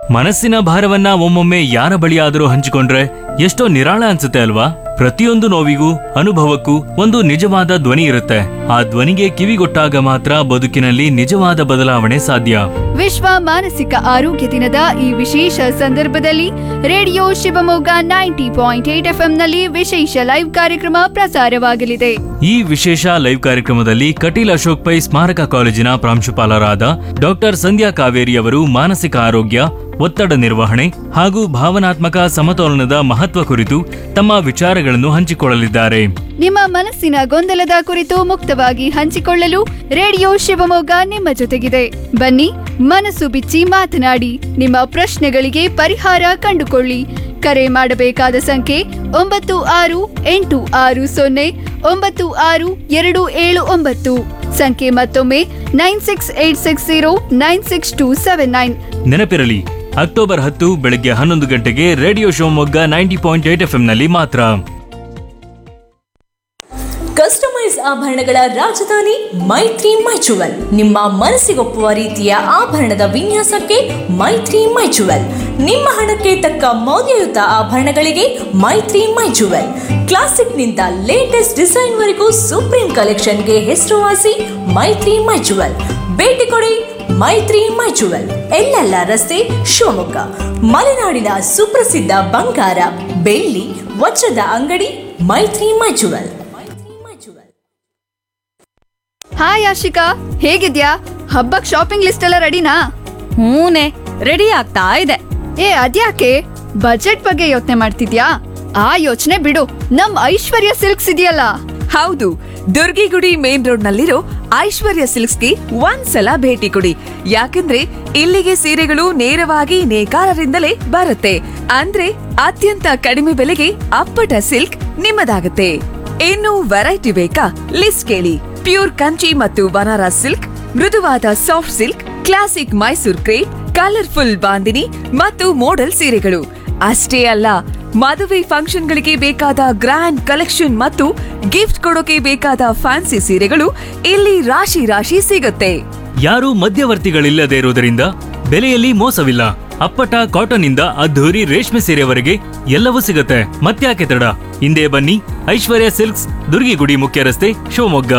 ಮನಸ್ಸಿನ ಭಾರವನ್ನ ಒಮ್ಮೊಮ್ಮೆ ಯಾರ ಬಳಿಯಾದರೂ ಹಂಚಿಕೊಂಡ್ರೆ ಎಷ್ಟೋ ನಿರಾಳ ಅನ್ಸುತ್ತೆ ಅಲ್ವಾ ಪ್ರತಿಯೊಂದು ನೋವಿಗೂ ಅನುಭವಕ್ಕೂ ಒಂದು ನಿಜವಾದ ಧ್ವನಿ ಇರುತ್ತೆ ಆ ಧ್ವನಿಗೆ ಕಿವಿಗೊಟ್ಟಾಗ ಮಾತ್ರ ಬದುಕಿನಲ್ಲಿ ನಿಜವಾದ ಬದಲಾವಣೆ ಸಾಧ್ಯ ವಿಶ್ವ ಮಾನಸಿಕ ಆರೋಗ್ಯ ದಿನದ ಈ ವಿಶೇಷ ಸಂದರ್ಭದಲ್ಲಿ radio Shivamogga ninety point eight ನಲ್ಲಿ ವಿಶೇಷ ಲೈವ್ ಕಾರ್ಯಕ್ರಮ ಪ್ರಸಾರವಾಗಲಿದೆ ಈ ವಿಶೇಷ ಲೈವ್ ಕಾರ್ಯಕ್ರಮದಲ್ಲಿ ಕಟೀಲ್ ಅಶೋಕ್ ಪೈ ಸ್ಮಾರಕ ಕಾಲೇಜಿನ ಪ್ರಾಂಶುಪಾಲರಾದ ಡಾಕ್ಟರ್ ಸಂಧ್ಯಾ ಕಾವೇರಿ ಅವರು ಮಾನಸಿಕ ಆರೋಗ್ಯ ಒತ್ತಡ ನಿರ್ವಹಣೆ ಹಾಗೂ ಭಾವನಾತ್ಮಕ ಸಮತೋಲನದ ಮಹತ್ವ ಕುರಿತು ತಮ್ಮ ವಿಚಾರಗಳನ್ನು ಹಂಚಿಕೊಳ್ಳಲಿದ್ದಾರೆ ನಿಮ್ಮ ಮನಸ್ಸಿನ ಗೊಂದಲದ ಕುರಿತು ಮುಕ್ತವಾಗಿ ಹಂಚಿಕೊಳ್ಳಲು ರೇಡಿಯೋ ಶಿವಮೊಗ್ಗ ನಿಮ್ಮ ಜೊತೆಗಿದೆ ಬನ್ನಿ ಮನಸ್ಸು ಬಿಚ್ಚಿ ಮಾತನಾಡಿ ನಿಮ್ಮ ಪ್ರಶ್ನೆಗಳಿಗೆ ಪರಿಹಾರ ಕಂಡುಕೊಳ್ಳಿ ಕರೆ ಮಾಡಬೇಕಾದ ಸಂಖ್ಯೆ ಒಂಬತ್ತು ಆರು ಎಂಟು ಆರು ಸೊನ್ನೆ ಒಂಬತ್ತು ಆರು ಎರಡು ಏಳು ಒಂಬತ್ತು ಸಂಖ್ಯೆ ಮತ್ತೊಮ್ಮೆ nine six eight six zero nine six two seven nine ನೆನಪಿರಲಿ ಅಕ್ಟೋಬರ್ ಹತ್ತು ಬೆಳಗ್ಗೆ ಹನ್ನೊಂದು ಗಂಟೆಗೆ radio Shivamogga ninety point eight ಎಫ್ಎಂನಲ್ಲಿ ಮಾತ್ರ ಕಸ್ಟಮೈಸ್ ಆಭರಣಗಳ ರಾಜಧಾನಿ ಮೈತ್ರಿ ಮೈಚುವಲ್ ನಿಮ್ಮ ಮನಸ್ಸಿಗೊಪ್ಪುವ ರೀತಿಯ ಆಭರಣದ ವಿನ್ಯಾಸಕ್ಕೆ ಮೈತ್ರಿ ಮೈಚುವಲ್ ನಿಮ್ಮ ಹಣಕ್ಕೆ ತಕ್ಕ ಮೌಲ್ಯಯುತ ಆಭರಣಗಳಿಗೆ ಮೈತ್ರಿ ಮೈಚುವಲ್ ಕ್ಲಾಸಿಕ್ನಿಂದ ಲೇಟೆಸ್ಟ್ ಡಿಸೈನ್ವರೆಗೂ ಸುಪ್ರೀಂ ಕಲೆಕ್ಷನ್ಗೆ ಹೆಸರುವಾಸಿ ಮೈತ್ರಿ ಮೈಚುವಲ್ ಭೇಟಿ ಕೊಡಿ ಮೈತ್ರಿ ಮೈಚುವಲ್ ಎಲ್ಲೆಲ್ಲ ರಸ್ತೆ ಶಿವಮೊಗ್ಗ ಮಲೆನಾಡಿನ ಸುಪ್ರಸಿದ್ಧ ಬಂಗಾರ ಬೆಳ್ಳಿ ವಜ್ರದ ಅಂಗಡಿ ಮೈತ್ರಿ ಮೈಚುವಲ್ ಮೈತ್ರಿ ಮೈಚುವಲ್ ಹಾಯ್ ಆಶಿಕಾ ಹೇಗಿದ್ಯಾ ಹಬ್ಬಕ್ ಶಾಪಿಂಗ್ ಲಿಸ್ಟ್ ಎಲ್ಲ ರೆಡಿನಾ ಹೂನೆ ರೆಡಿ ಆಗ್ತಾ ಇದೆ ಏ ಅದ್ಯಾಕೆ ಬಜೆಟ್ ಬಗ್ಗೆ ಯೋಚನೆ ಮಾಡ್ತಿದ್ಯಾ ಆ ಯೋಚನೆ ಬಿಡು ನಮ್ ಐಶ್ವರ್ಯ ಸಿಲ್ಕ್ಸ್ ಇದೆಯಲ್ಲ ಹೌದು ದುರ್ಗಿಗುಡಿ ಮೇನ್ ರೋಡ್ ನಲ್ಲಿರೋ ಐಶ್ವರ್ಯ ಸಿಲ್ಕ್ಸ್ಗೆ ಒಂದ್ಸಲ ಭೇಟಿ ಕೊಡಿ ಯಾಕಂದ್ರೆ ಇಲ್ಲಿಗೆ ಸೀರೆಗಳು ನೇರವಾಗಿ ನೇಕಾರರಿಂದಲೇ ಬರುತ್ತೆ ಅಂದ್ರೆ ಅತ್ಯಂತ ಕಡಿಮೆ ಬೆಲೆಗೆ ಅಪ್ಪಟ ಸಿಲ್ಕ್ ನಿಮ್ಮದಾಗುತ್ತೆ ಇನ್ನು ವೆರೈಟಿ ಬೇಕಾ ಲಿಸ್ಟ್ ಕೇಳಿ ಪ್ಯೂರ್ ಕಂಚಿ ಮತ್ತು ಬನಾರಸ್ ಸಿಲ್ಕ್ ಮೃದುವಾದ soft silk classic Mysore crepe colourful bandhani ಮತ್ತು ಮೋಡಲ್ ಸೀರೆಗಳು ಅಷ್ಟೇ ಅಲ್ಲ ಮದುವೆ ಫಂಕ್ಷನ್ಗಳಿಗೆ ಬೇಕಾದ ಗ್ರ್ಯಾಂಡ್ ಕಲೆಕ್ಷನ್ ಮತ್ತು ಗಿಫ್ಟ್ ಕೊಡೋಕೆ ಬೇಕಾದ ಫ್ಯಾನ್ಸಿ ಸೀರೆಗಳು ಇಲ್ಲಿ ರಾಶಿ ರಾಶಿ ಸಿಗುತ್ತೆ ಯಾರೂ ಮಧ್ಯವರ್ತಿಗಳಿಲ್ಲದೆ ಇರುವುದರಿಂದ ಬೆಲೆಯಲ್ಲಿ ಮೋಸವಿಲ್ಲ ಅಪ್ಪಟ ಕಾಟನ್ ಇಂದ ಅದ್ಧೂರಿ ರೇಷ್ಮೆ ಸೀರೆವರೆಗೆ ಎಲ್ಲವೂ ಸಿಗುತ್ತೆ ಮತ್ತ್ಯಾಕೆ ತಡ ಹಿಂದೆ ಬನ್ನಿ ಐಶ್ವರ್ಯ ಸಿಲ್ಕ್ಸ್ ದುರ್ಗಿಗುಡಿ ಮುಖ್ಯ ರಸ್ತೆ ಶಿವಮೊಗ್ಗ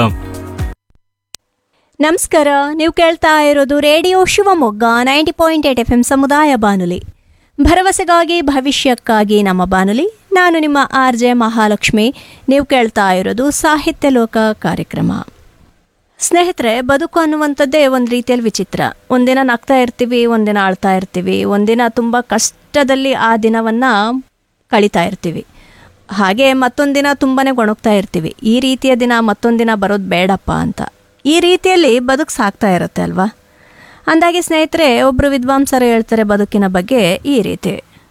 ನಮಸ್ಕಾರ ನೀವು ಕೇಳ್ತಾ ಇರೋದು radio Shivamogga ninety point eight F M ಸಮುದಾಯ ಬಾನುಲಿ ಭರವಸೆಗಾಗಿ ಭವಿಷ್ಯಕ್ಕಾಗಿ ನಮ್ಮ ಬಾನುಲಿ ನಾನು ನಿಮ್ಮ ಆರ್ ಜೆ ಮಹಾಲಕ್ಷ್ಮಿ ನೀವು ಕೇಳ್ತಾ ಇರೋದು ಸಾಹಿತ್ಯ ಲೋಕ ಕಾರ್ಯಕ್ರಮ ಸ್ನೇಹಿತರೆ ಬದುಕು ಅನ್ನುವಂಥದ್ದೇ ಒಂದು ರೀತಿಯಲ್ಲಿ ವಿಚಿತ್ರ ಒಂದಿನ ನಗ್ತಾ ಇರ್ತೀವಿ ಒಂದಿನ ಅಳ್ತಾ ಇರ್ತೀವಿ ಒಂದಿನ ತುಂಬ ಕಷ್ಟದಲ್ಲಿ ಆ ದಿನವನ್ನು ಕಳೀತಾ ಇರ್ತೀವಿ ಹಾಗೆ ಮತ್ತೊಂದು ದಿನ ತುಂಬಾ ಗೊಣಗ್ತಾ ಇರ್ತೀವಿ ಈ ರೀತಿಯ ದಿನ ಮತ್ತೊಂದು ದಿನ ಬರೋದು ಬೇಡಪ್ಪ ಅಂತ ಈ ರೀತಿಯಲ್ಲಿ ಬದುಕು ಸಾಗ್ತಾ ಇರುತ್ತೆ ಅಲ್ವಾ ಅಂದಾಗೆ ಸ್ನೇಹಿತರೆ ಒಬ್ಬರು ವಿದ್ವಾಂಸರು ಹೇಳ್ತಾರೆ ಬದುಕಿನ ಬಗ್ಗೆ ಈ ರೀತಿ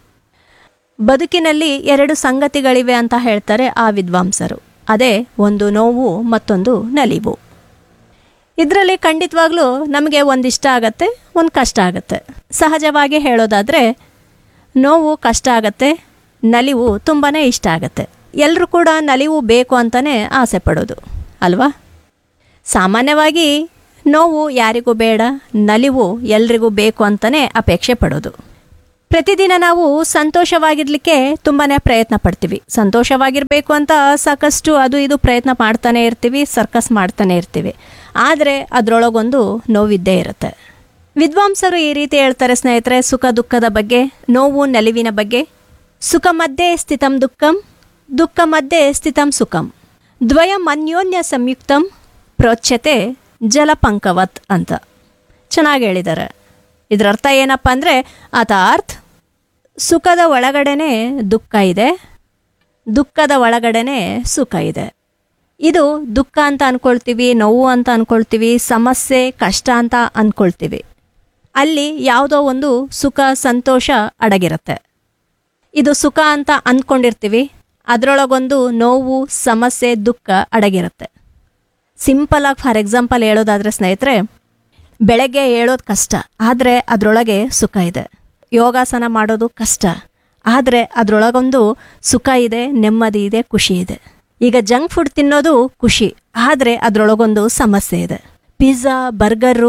ಬದುಕಿನಲ್ಲಿ ಎರಡು ಸಂಗತಿಗಳಿವೆ ಅಂತ ಹೇಳ್ತಾರೆ ಆ ವಿದ್ವಾಂಸರು ಅದೇ ಒಂದು ನೋವು ಮತ್ತೊಂದು ನಲಿವು ಇದರಲ್ಲಿ ಖಂಡಿತವಾಗ್ಲೂ ನಮಗೆ ಒಂದು ಇಷ್ಟ ಆಗತ್ತೆ ಒಂದು ಕಷ್ಟ ಆಗತ್ತೆ ಸಹಜವಾಗಿ ಹೇಳೋದಾದರೆ ನೋವು ಕಷ್ಟ ಆಗತ್ತೆ ನಲಿವು ತುಂಬಾ ಇಷ್ಟ ಆಗತ್ತೆ ಎಲ್ಲರೂ ಕೂಡ ನಲಿವು ಬೇಕು ಅಂತಲೇ ಆಸೆ ಪಡೋದು ಅಲ್ವಾ ಸಾಮಾನ್ಯವಾಗಿ ನೋವು ಯಾರಿಗೂ ಬೇಡ ನಲಿವು ಎಲ್ರಿಗೂ ಬೇಕು ಅಂತಲೇ ಅಪೇಕ್ಷೆ ಪಡೋದು ಪ್ರತಿದಿನ ನಾವು ಸಂತೋಷವಾಗಿರ್ಲಿಕ್ಕೆ ತುಂಬಾ ಪ್ರಯತ್ನ ಪಡ್ತೀವಿ ಸಂತೋಷವಾಗಿರಬೇಕು ಅಂತ ಸಾಕಷ್ಟು ಅದು ಇದು ಪ್ರಯತ್ನ ಮಾಡ್ತಾನೆ ಇರ್ತೀವಿ ಸರ್ಕಸ್ ಮಾಡ್ತಾನೆ ಇರ್ತೀವಿ ಆದರೆ ಅದರೊಳಗೊಂದು ನೋವಿದ್ದೇ ಇರುತ್ತೆ ವಿದ್ವಾಂಸರು ಈ ರೀತಿ ಹೇಳ್ತಾರೆ ಸ್ನೇಹಿತರೆ ಸುಖ ದುಃಖದ ಬಗ್ಗೆ ನೋವು ನಲಿವಿನ ಬಗ್ಗೆ ಸುಖ ಮಧ್ಯೆ ಸ್ಥಿತಂ ದುಃಖಂ ದುಃಖ ಮಧ್ಯೆ ಸ್ಥಿತಂ ಸುಖಂ ದ್ವಯಂ ಅನ್ಯೋನ್ಯ ಸಂಯುಕ್ತಂ ಪ್ರೋಚ್ಯತೆ ಜಲಪಂಕವತ್ ಅಂತ ಚೆನ್ನಾಗಿ ಹೇಳಿದ್ದಾರೆ ಇದರ ಅರ್ಥ ಏನಪ್ಪ ಅಂದರೆ ಅರ್ಥಾತ್ ಸುಖದ ಒಳಗಡೆನೆ ದುಃಖ ಇದೆ ದುಃಖದ ಒಳಗಡೆನೆ ಸುಖ ಇದೆ ಇದು ದುಃಖ ಅಂತ ಅನ್ಕೊಳ್ತೀವಿ ನೋವು ಅಂತ ಅನ್ಕೊಳ್ತೀವಿ ಸಮಸ್ಯೆ ಕಷ್ಟ ಅಂತ ಅನ್ಕೊಳ್ತೀವಿ ಅಲ್ಲಿ ಯಾವುದೋ ಒಂದು ಸುಖ ಸಂತೋಷ ಅಡಗಿರುತ್ತೆ ಇದು ಸುಖ ಅಂತ ಅಂದ್ಕೊಂಡಿರ್ತೀವಿ ಅದರೊಳಗೊಂದು ನೋವು ಸಮಸ್ಯೆ ದುಃಖ ಅಡಗಿರುತ್ತೆ ಸಿಂಪಲ್ ಆಗಿ ಫಾರ್ ಎಕ್ಸಾಂಪಲ್ ಹೇಳೋದಾದ್ರೆ ಸ್ನೇಹಿತರೆ ಬೆಳಗ್ಗೆ ಹೇಳೋದು ಕಷ್ಟ ಆದರೆ ಅದರೊಳಗೆ ಸುಖ ಇದೆ ಯೋಗಾಸನ ಮಾಡೋದು ಕಷ್ಟ ಆದರೆ ಅದರೊಳಗೊಂದು ಸುಖ ಇದೆ ನೆಮ್ಮದಿ ಇದೆ ಖುಷಿ ಇದೆ ಈಗ ಜಂಕ್ ಫುಡ್ ತಿನ್ನೋದು ಖುಷಿ ಆದರೆ ಅದರೊಳಗೊಂದು ಸಮಸ್ಯೆ ಇದೆ ಪಿಜ್ಜಾ ಬರ್ಗರು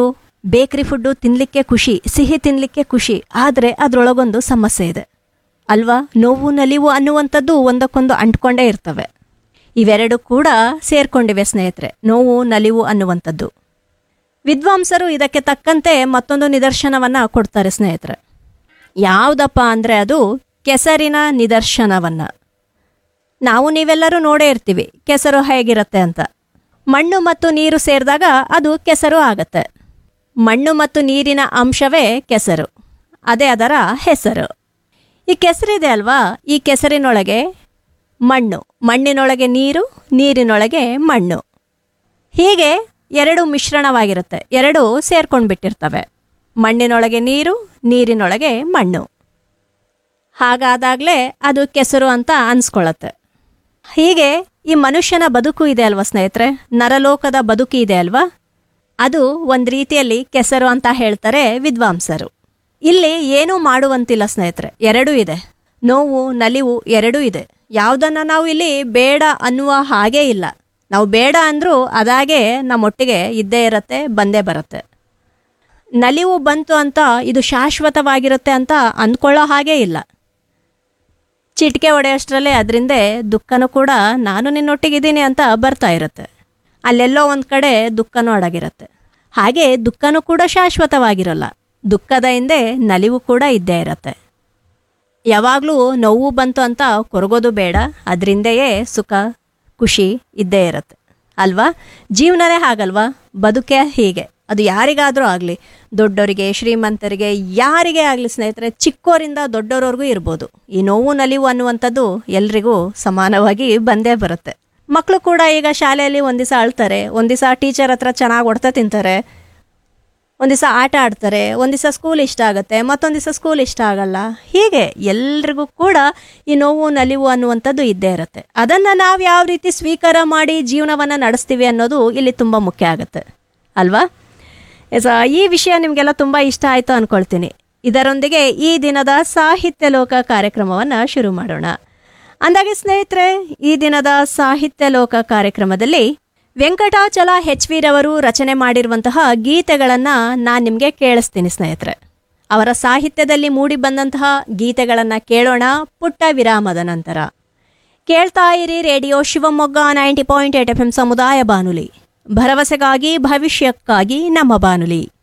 ಬೇಕ್ರಿ ಫುಡ್ಡು ತಿನ್ನಲಿಕ್ಕೆ ಖುಷಿ ಸಿಹಿ ತಿನ್ನಲಿಕ್ಕೆ ಖುಷಿ ಆದರೆ ಅದರೊಳಗೊಂದು ಸಮಸ್ಯೆ ಇದೆ ಅಲ್ವಾ ನೋವು ನಲಿವು ಅನ್ನುವಂಥದ್ದು ಒಂದಕ್ಕೊಂದು ಅಂಟ್ಕೊಂಡೇ ಇರ್ತವೆ ಇವೆರಡು ಕೂಡ ಸೇರ್ಕೊಂಡಿವೆ ಸ್ನೇಹಿತರೆ ನೋವು ನಲಿವು ಅನ್ನುವಂಥದ್ದು ವಿದ್ವಾಂಸರು ಇದಕ್ಕೆ ತಕ್ಕಂತೆ ಮತ್ತೊಂದು ನಿದರ್ಶನವನ್ನು ಕೊಡ್ತಾರೆ ಸ್ನೇಹಿತರೆ ಯಾವುದಪ್ಪ ಅಂದರೆ ಅದು ಕೆಸರಿನ ನಿದರ್ಶನವನ್ನು ನಾವು ನೀವೆಲ್ಲರೂ ನೋಡೇ ಇರ್ತೀವಿ ಕೆಸರು ಹೇಗಿರುತ್ತೆ ಅಂತ ಮಣ್ಣು ಮತ್ತು ನೀರು ಸೇರಿದಾಗ ಅದು ಕೆಸರು ಆಗತ್ತೆ ಮಣ್ಣು ಮತ್ತು ನೀರಿನ ಅಂಶವೇ ಕೆಸರು ಅದೇ ಅದರ ಹೆಸರು ಈ ಕೆಸರಿದೆ ಅಲ್ವಾ ಈ ಕೆಸರಿನೊಳಗೆ ಮಣ್ಣು ಮಣ್ಣಿನೊಳಗೆ ನೀರು ನೀರಿನೊಳಗೆ ಮಣ್ಣು ಹೀಗೆ ಎರಡು ಮಿಶ್ರಣವಾಗಿರುತ್ತೆ ಎರಡು ಸೇರ್ಕೊಂಡು ಬಿಟ್ಟಿರ್ತವೆ ಮಣ್ಣಿನೊಳಗೆ ನೀರು ನೀರಿನೊಳಗೆ ಮಣ್ಣು ಹಾಗಾದಾಗಲೇ ಅದು ಕೆಸರು ಅಂತ ಅನ್ಸ್ಕೊಳ್ಳುತ್ತೆ ಹೀಗೆ ಈ ಮನುಷ್ಯನ ಬದುಕು ಇದೆ ಅಲ್ವಾ ಸ್ನೇಹಿತರೆ ನರಲೋಕದ ಬದುಕು ಇದೆ ಅಲ್ವಾ ಅದು ಒಂದು ರೀತಿಯಲ್ಲಿ ಕೆಸರು ಅಂತ ಹೇಳ್ತಾರೆ ವಿದ್ವಾಂಸರು ಇಲ್ಲಿ ಏನೂ ಮಾಡುವಂತಿಲ್ಲ ಸ್ನೇಹಿತರೆ ಎರಡೂ ಇದೆ ನೋವು ನಲಿವು ಎರಡೂ ಇದೆ ಯಾವುದನ್ನು ನಾವು ಇಲ್ಲಿ ಬೇಡ ಅನ್ನುವ ಹಾಗೇ ಇಲ್ಲ ನಾವು ಬೇಡ ಅಂದರೂ ಅದಾಗೆ ನಮ್ಮೊಟ್ಟಿಗೆ ಇದ್ದೇ ಇರತ್ತೆ ಬಂದೇ ಬರುತ್ತೆ ನಲಿವು ಬಂತು ಅಂತ ಇದು ಶಾಶ್ವತವಾಗಿರುತ್ತೆ ಅಂತ ಅಂದ್ಕೊಳ್ಳೋ ಹಾಗೇ ಇಲ್ಲ ಚಿಟಿಕೆ ಹೊಡೆಯೋಷ್ಟರಲ್ಲೇ ಅದರಿಂದ ದುಃಖನೂ ಕೂಡ ನಾನು ನಿನ್ನೊಟ್ಟಿಗಿದ್ದೀನಿ ಅಂತ ಬರ್ತಾ ಇರುತ್ತೆ ಅಲ್ಲೆಲ್ಲೋ ಒಂದು ಕಡೆ ದುಃಖನೂ ಅಡಗಿರುತ್ತೆ ಹಾಗೆ ದುಃಖನೂ ಕೂಡ ಶಾಶ್ವತವಾಗಿರಲ್ಲ ದುಃಖದ ಹಿಂದೆ ನಲಿವು ಕೂಡ ಇದ್ದೇ ಇರತ್ತೆ ಯಾವಾಗಲೂ ನೋವು ಬಂತು ಅಂತ ಕೊರಗೋದು ಬೇಡ ಅದರಿಂದೆಯೇ ಸುಖ ಖುಷಿ ಇದ್ದೇ ಇರುತ್ತೆ ಅಲ್ವಾ ಜೀವನನೇ ಹಾಗಲ್ವಾ ಬದುಕೆ ಹೀಗೆ ಅದು ಯಾರಿಗಾದರೂ ಆಗಲಿ ದೊಡ್ಡವರಿಗೆ ಶ್ರೀಮಂತರಿಗೆ ಯಾರಿಗೇ ಆಗಲಿ ಸ್ನೇಹಿತರೆ ಚಿಕ್ಕೋರಿಂದ ದೊಡ್ಡವರವರೆಗೂ ಇರ್ಬೋದು ಈ ನೋವು ನಲಿವು ಅನ್ನುವಂಥದ್ದು ಎಲ್ರಿಗೂ ಸಮಾನವಾಗಿ ಬಂದೇ ಬರುತ್ತೆ ಮಕ್ಕಳು ಕೂಡ ಈಗ ಶಾಲೆಯಲ್ಲಿ ಒಂದು ದಿವಸ ಅಳ್ತಾರೆ ಒಂದು ದಿವಸ ಟೀಚರ್ ಹತ್ರ ಚೆನ್ನಾಗಿ ಹೊಡ್ತಾ ತಿಂತಾರೆ ಒಂದು ದಿವಸ ಆಟ ಆಡ್ತಾರೆ ಒಂದು ದಿವಸ ಸ್ಕೂಲ್ ಇಷ್ಟ ಆಗುತ್ತೆ ಮತ್ತೊಂದು ದಿವಸ ಸ್ಕೂಲ್ ಇಷ್ಟ ಆಗಲ್ಲ ಹೀಗೆ ಎಲ್ರಿಗೂ ಕೂಡ ಈ ನೋವು ನಲಿವು ಅನ್ನುವಂಥದ್ದು ಇದ್ದೇ ಇರುತ್ತೆ ಅದನ್ನು ನಾವು ಯಾವ ರೀತಿ ಸ್ವೀಕಾರ ಮಾಡಿ ಜೀವನವನ್ನು ನಡೆಸ್ತೀವಿ ಅನ್ನೋದು ಇಲ್ಲಿ ತುಂಬ ಮುಖ್ಯ ಆಗುತ್ತೆ ಅಲ್ವಾ ಎಸ್ ಈ ವಿಷಯ ನಿಮಗೆಲ್ಲ ತುಂಬ ಇಷ್ಟ ಆಯಿತು ಅಂದ್ಕೊಳ್ತೀನಿ ಇದರೊಂದಿಗೆ ಈ ದಿನದ ಸಾಹಿತ್ಯ ಲೋಕ ಕಾರ್ಯಕ್ರಮವನ್ನು ಶುರು ಮಾಡೋಣ ಅಂದಾಗೆ ಸ್ನೇಹಿತರೆ ಈ ದಿನದ ಸಾಹಿತ್ಯ ಲೋಕ ಕಾರ್ಯಕ್ರಮದಲ್ಲಿ ವೆಂಕಟಾಚಲ ಹೆಚ್ ರವರು ರಚನೆ ಮಾಡಿರುವಂತಹ ಗೀತೆಗಳನ್ನು ನಾನು ನಿಮಗೆ ಕೇಳಿಸ್ತೀನಿ ಸ್ನೇಹಿತರೆ ಅವರ ಸಾಹಿತ್ಯದಲ್ಲಿ ಮೂಡಿ ಬಂದಂತಹ ಗೀತೆಗಳನ್ನು ಕೇಳೋಣ ಪುಟ್ಟ ವಿರಾಮದ ನಂತರ ಕೇಳ್ತಾ ಇರಿ radio Shivamogga ninety point eight F M ಸಮುದಾಯ ಬಾನುಲಿ ಭರವಸೆಗಾಗಿ ಭವಿಷ್ಯಕ್ಕಾಗಿ ನಮ್ಮ ಬಾನುಲಿ